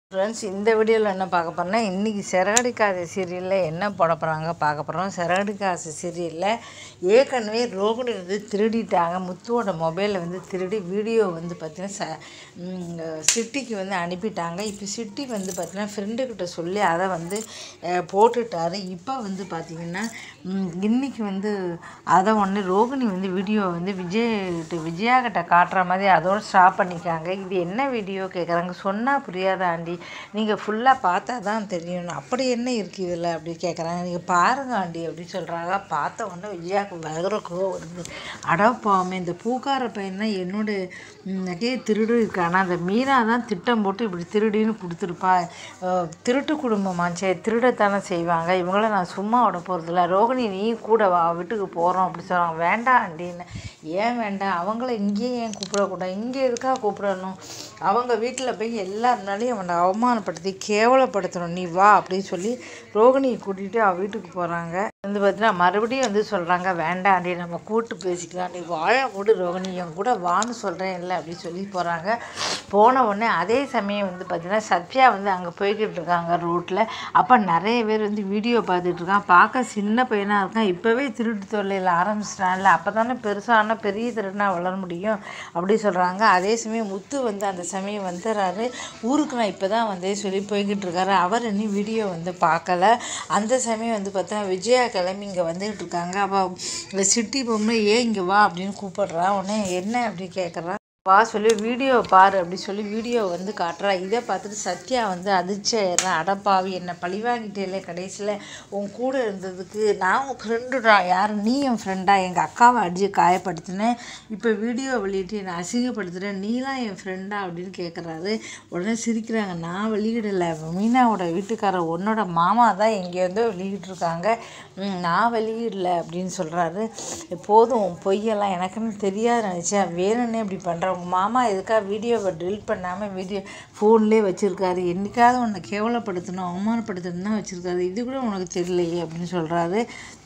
friends இந்த வீடியோவில் என்ன பார்க்க போகிறோம்னா இன்றைக்கி சிறகடி காசு சீரியலில் என்ன போட போகிறாங்க பார்க்க போகிறோம் சிறகடி காசு சீரியலில் ஏற்கனவே ரோகிணி வந்து திருடிட்டாங்க முத்துவோட மொபைலில் வந்து திருடி வீடியோ வந்து பார்த்தீங்கன்னா ச ம், சிட்டிக்கு வந்து அனுப்பிட்டாங்க இப்போ சிட்டி வந்து பார்த்தீங்கன்னா ஃப்ரெண்டுக்கிட்ட சொல்லி அதை வந்து அஹ், போட்டுட்டாரு இப்போ வந்து பார்த்திங்கன்னா இன்றைக்கி வந்து அதை ஒன்று ரோகிணி வந்து வீடியோ வந்து விஜய் விஜயா கிட்ட காட்டுற மாதிரி அதோட ஸ்டாப் பண்ணிக்காங்க இது என்ன வீடியோ கேட்குறாங்க சொன்னால் புரியாத ஆண்டி நீங்கள் ஃபுல்லாக பார்த்தா தான் தெரியும் அப்படி என்ன இருக்குது இதில் அப்படி கேட்குறாங்க நீங்கள் பாருங்க ஆண்டி அப்படி சொல்கிறாங்க பார்த்த உடனே விஜயாவுக்கு வகுறக்கோ வருது அடப்பாமே இந்த பூக்கார பையன் தான் என்னோட ம், நகையை திருடு இருக்கானா அந்த மீனா தான் திட்டம் போட்டு இப்படி திருடின்னு கொடுத்துருப்பா அஹ், திருட்டு குடும்பமாச்சே திருடத்தானே செய்வாங்க இவங்கள நான் சும்மா விட போகிறதில்ல ரோகிணி நீ கூட வா வீட்டுக்கு போகிறோம் அப்படி சொல்கிறாங்க வேண்டாம் ஆண்டின்னு ஏன் வேண்டாம் அவங்கள இங்கேயே ஏன் கூப்பிடக்கூடாது இங்கே எதுக்காக கூப்பிடணும் அவங்க வீட்டில் போய் எல்லாருனாலையும் அவனை அவமானப்படுத்தி கேவலப்படுத்தணும் நீ வா அப்படின்னு சொல்லி ரோகிணியை கூட்டிகிட்டு அவ வீட்டுக்கு போகிறாங்க வந்து பார்த்தீங்கன்னா மறுபடியும் வந்து சொல்கிறாங்க வேண்டாம் ஆண்டி நம்ம கூட்டு பேசிக்கலாம் நீ வாழ மூடு ரோகிணி என் கூட வான்னு சொல்கிறேன் இல்லை அப்படின்னு சொல்லி போகிறாங்க போன உடனே அதே சமயம் வந்து பார்த்தீங்கன்னா சத்யா வந்து அங்கே போய்கிட்டு இருக்காங்க ரோட்டில் அப்போ நிறைய பேர் வந்து வீடியோ பார்த்துட்டு இருக்கான் பார்க்க சின்ன பையனாக இருக்கான் இப்போவே திருட்டு தொல்லையில் ஆரம்பிச்சிட்டான்ல அப்போ தானே பெருசான பெரிய திருடனா வளர முடியும் அப்படி சொல்கிறாங்க அதே சமயம் முத்து வந்து அந்த சமயம் வந்துடுறாரு ஊருக்கு நான் இப்போ தான் வந்தே சொல்லி போய்கிட்டு இருக்காரு அவர் இன்னும் வீடியோ வந்து பார்க்கல அந்த சமயம் வந்து பார்த்தா விஜயா கிளம்பி இங்கே வந்துகிட்டு இருக்காங்க அப்போ இந்த சிட்டி பொம்மை ஏன் இங்கே வா அப்படின்னு கூப்பிடுறா உடனே என்ன அப்படி கேட்குறா வா சொல்லி வீடியோ பாரு அப்படி சொல்லி வீடியோ வந்து காட்டுறா இதை பார்த்துட்டு சத்யா வந்து அதிர்ச்சி ஆயிடுறான் அடப்பாவி என்னை பழி வாங்கிட்டேலே கடைசியில் உன் கூட இருந்ததுக்கு நான் உன் ஃப்ரெண்டுடா யார் நீ என் ஃப்ரெண்டா எங்கள் அக்காவை அடித்து காயப்படுத்தினேன் இப்போ வீடியோ வெளியிட்டு என்னை அசிங்கப்படுத்துகிறேன் நீலாம் என் ஃப்ரெண்டா அப்படின்னு கேட்குறாரு உடனே சிரிக்கிறாங்க நான் வெளியிடலை மீனாவோட வீட்டுக்காரர் உன்னோட மாமா தான் எங்கேருந்தோ வெளியிட்ருக்காங்க ம், நான் வெளியிடல அப்படின்னு சொல்கிறாரு போதும் உன் பொய்யெல்லாம் எனக்குன்னு தெரியாது நினச்சேன் வேணும்னே இப்படி பண்ணுறேன் உங்கள் மாமா எதுக்காக வீடியோவை ட்ரில் பண்ணாமல் வீடியோ ஃபோன்லேயே வச்சுருக்காரு என்னைக்காவது உன்னை கேவலப்படுத்தணும் அவமானப்படுத்தணும் தான் வச்சுருக்காரு இது கூட உனக்கு தெரியலையே அப்படின்னு சொல்கிறாரு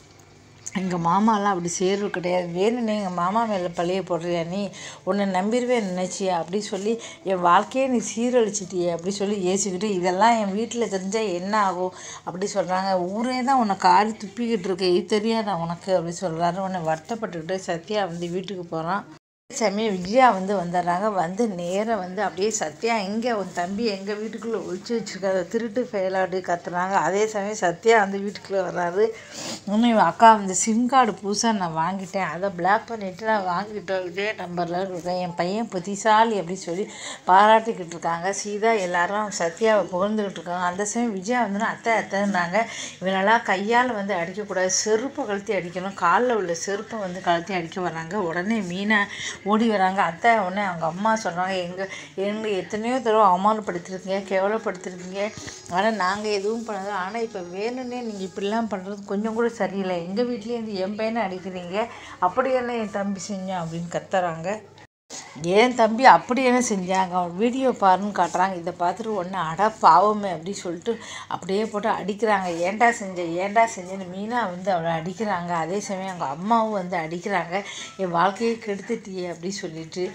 எங்கள் மாமாலாம் அப்படி சேர்வு கிடையாது வேணும்னே எங்கள் மாமா மேலே பழிய போடுறியா நீ உன்னை நம்பிடுவேன் நினச்சியா அப்படி சொல்லி என் வாழ்க்கையே நீ சீரழிச்சிட்டியே அப்படி சொல்லி ஏசிக்கிட்டு இதெல்லாம் என் வீட்டில் தெரிஞ்சால் என்ன ஆகும் அப்படி சொல்கிறாங்க ஊரே தான் உன்னை காரி துப்பிக்கிட்டு இருக்கு இது தெரியாதா உனக்கு அப்படி சொல்கிறாரு உன்னை வருத்தப்பட்டுக்கிட்டு சத்யா வந்து வீட்டுக்கு போகிறான் சமயம் விஜயா வந்து வந்துடுறாங்க வந்து நேராக வந்து அப்படியே சத்யா எங்கே உன் தம்பி எங்கள் வீட்டுக்குள்ளே ஒழிச்சு வச்சுருக்காரு திருட்டு ஃபெயிலாடு கத்துறாங்க அதே சமயம் சத்யா வந்து வீட்டுக்குள்ளே வர்றாரு இன்னும் இவன் அக்கா வந்து சிம் கார்டு புதுசாக நான் வாங்கிட்டேன் அதை பிளாக் பண்ணிவிட்டு நான் வாங்கிட்டோம் இதே நம்பரில் இருக்கேன் என் பையன் புத்திசாலி அப்படி சொல்லி பாராட்டிக்கிட்டு இருக்காங்க சீதா எல்லாரும் சத்யாவை புகழ்ந்துக்கிட்டு இருக்காங்க அந்த சமயம் விஜயா வந்து அத்தை அத்தைன்னாங்க இவனெல்லாம் கையால் வந்து அடிக்கக்கூடாது செருப்பை கழுத்தி அடிக்கணும் காலில் உள்ள செருப்பை வந்து கழுத்தி அடிக்க வராங்க உடனே மீனா ஓடி வராங்க அத்தை உடனே அவங்க அம்மா சொல்கிறாங்க எங்கள் எங்களை எத்தனையோ தடவை அவமானப்படுத்திருக்கீங்க கேவலப்படுத்திருக்கீங்க ஆனால் நாங்கள் எதுவும் பண்ணது ஆனால் இப்போ வேணும்னே நீங்கள் இப்படிலாம் பண்ணுறது கொஞ்சம் கூட சரியில்லை எங்கள் வீட்லேருந்து என் பையனை அடிக்கிறீங்க அப்படி என்ன என் தம்பி செஞ்சான் அப்படின்னு கத்துறாங்க என் தம்பி அப்படி என்ன செஞ்சாங்க அவன் வீடியோ பாருன்னு காட்டுறாங்க இதை பார்த்துட்டு ஒன்று அட பாவமே அப்படி சொல்லிட்டு அப்படியே போட்டு அடிக்கிறாங்க ஏன்டா செஞ்ச ஏன்டா செஞ்சேன்னு மீனா வந்து அவளை அடிக்கிறாங்க அதே சமயம் அவங்க அம்மாவும் வந்து அடிக்கிறாங்க என் வாழ்க்கையை கெடுத்துட்டியே அப்படி சொல்லிட்டு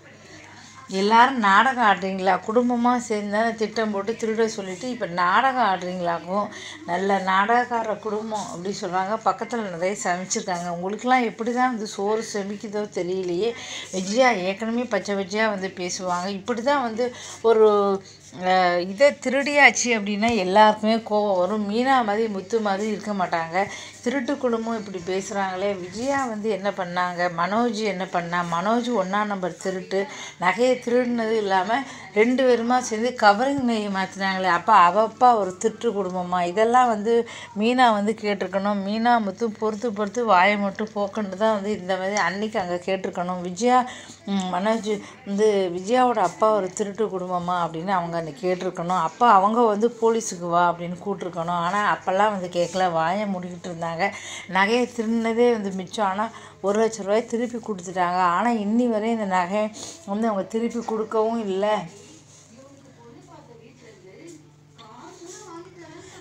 எல்லாரும் நாடகம் ஆடுறீங்களா குடும்பமாக சேர்ந்து திட்டம் போட்டு திருட சொல்லிட்டு இப்போ நாடகம் ஆடுறீங்களாக்கும் நல்ல நாடகக்கார குடும்பம் அப்படி சொல்கிறாங்க பக்கத்தில் நிறைய சமைச்சிருக்காங்க உங்களுக்கெல்லாம் எப்படி தான் வந்து சோறு செமிக்குதோ தெரியலையே விஜயா ஏற்கனவே பச்சை பச்சையாக வந்து பேசுவாங்க இப்படி தான் வந்து ஒரு அஹ், இதை திருடியாச்சு அப்படின்னா எல்லாருக்குமே கோவம் வரும் மீனா மாதிரி முத்து மாதிரி இருக்க மாட்டாங்க திருட்டு குடும்பம் இப்படி பேசுகிறாங்களே விஜயா வந்து என்ன பண்ணாங்க மனோஜ் என்ன பண்ணா மனோஜ் ஒன்றா நம்பர் திருட்டு நகையை திருடினது இல்லாமல் ரெண்டு பேருமா சேர்ந்து கவரிங் நெய்யை மாற்றினாங்களே அப்போ அவப்பா ஒரு திருட்டு குடும்பமா இதெல்லாம் வந்து மீனா வந்து கேட்டிருக்கணும் மீனா முத்து பொறுத்து பொறுத்து வாயை மட்டும் போக்கன்னு தான் வந்து இந்த மாதிரி அன்னைக்கு அங்கே கேட்டிருக்கணும் விஜயா ம், மனோஜ் வந்து விஜயாவோட அப்பா ஒரு திருட்டு குடும்பமா அப்படின்னு அவங்க அன்னைக்கு கேட்டிருக்கணும் அப்போ அவங்க வந்து போலீஸுக்கு வா அப்படின்னு கூட்டிருக்கணும் ஆனால் அப்போல்லாம் வந்து கேட்கல வாயை மூடிக்கிட்டு இருந்தாங்க நகையை திருடினதே வந்து மிச்சம் ஆனால் ஒரு லட்ச ரூபாய் திருப்பி கொடுத்துட்டாங்க ஆனால் இன்னி வரை இந்த நகை வந்து அவங்க திருப்பி கொடுக்கவும் இல்லை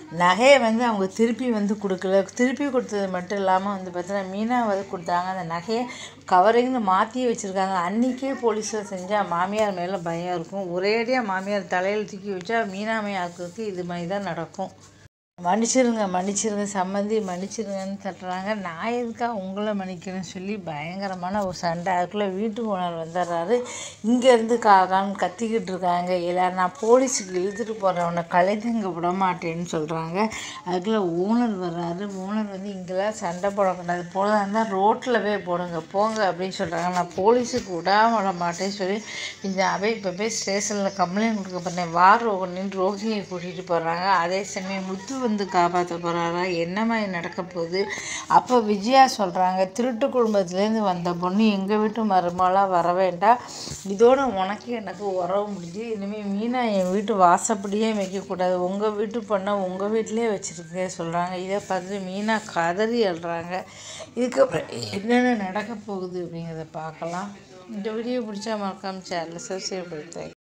நகையை வந்து அவங்க திருப்பி வந்து கொடுக்கல திருப்பி கொடுத்தது மட்டும் இல்லாமல் வந்து பார்த்தீங்கன்னா மீனா வந்து கொடுத்தாங்க அந்த நகையை கவரிங்னு மாற்றி வச்சுருக்காங்க அன்றைக்கே போலீஸில் செஞ்சால் மாமியார் மேலே பயம் இருக்கும் ஒரேடியாக மாமியார் தலையில் தூக்கி வச்சா மீனாமையாருக்கு இது மாதிரி தான் நடக்கும் மன்னிச்சிருங்க மன்னிச்சிருங்க சம்மந்தி மன்னிச்சிருங்கன்னு தட்டுறாங்க நான் எதுக்கா உங்களை மன்னிக்கிறேன்னு சொல்லி பயங்கரமான ஒரு சண்டை அதுக்குள்ளே வீட்டு ஓனர் வந்துடுறாரு இங்கேருந்து காக்கான்னு கத்திக்கிட்டு இருக்காங்க இல்லை நான் போலீஸுக்கு இழுத்துட்டு போகிறேன் உன்னை கலைதங்க விட மாட்டேன்னு சொல்கிறாங்க அதுக்குள்ளே ஓனர் வர்றாரு ஓனர் வந்து இங்கெல்லாம் சண்டை போடக்கூடாது போகிறதா இருந்தால் ரோட்டில் போய் போடுங்க போங்க அப்படின்னு சொல்கிறாங்க நான் போலீஸுக்கு விடாம விட மாட்டேன்னு சொல்லி இந்த அவை இப்போ போய் ஸ்டேஷனில் கம்ப்ளைண்ட் கொடுக்க போகிறேன் வா ரோகிணின்னு ரோகிணியை கூட்டிகிட்டு போகிறாங்க அதே சமயம் முத்து வந்து காப்பாற்ற போகிறாரா என்ன மாதிரி நடக்க போகுது அப்போ விஜயா சொல்கிறாங்க திருட்டு குடும்பத்துலேருந்து வந்த பொண்ணு எங்கள் வீட்டு மருமகளாக வர வேண்டாம் இதோட உனக்கு எனக்கு உறவு முடிஞ்சு இனிமேல் மீனா என் வீட்டு வாசப்படியே வைக்கக்கூடாது உங்கள் வீட்டு பொண்ணை உங்கள் வீட்டிலே வச்சுருக்கே சொல்கிறாங்க இதை பார்த்து மீனா கதறி அழுறாங்க இதுக்கப்புறம் என்னென்ன நடக்க போகுது அப்படிங்கிறத பார்க்கலாம் இந்த வீடியோ பிடிச்சா மறக்காம சேனலை சப்ஸ்கிரைப் பண்ணி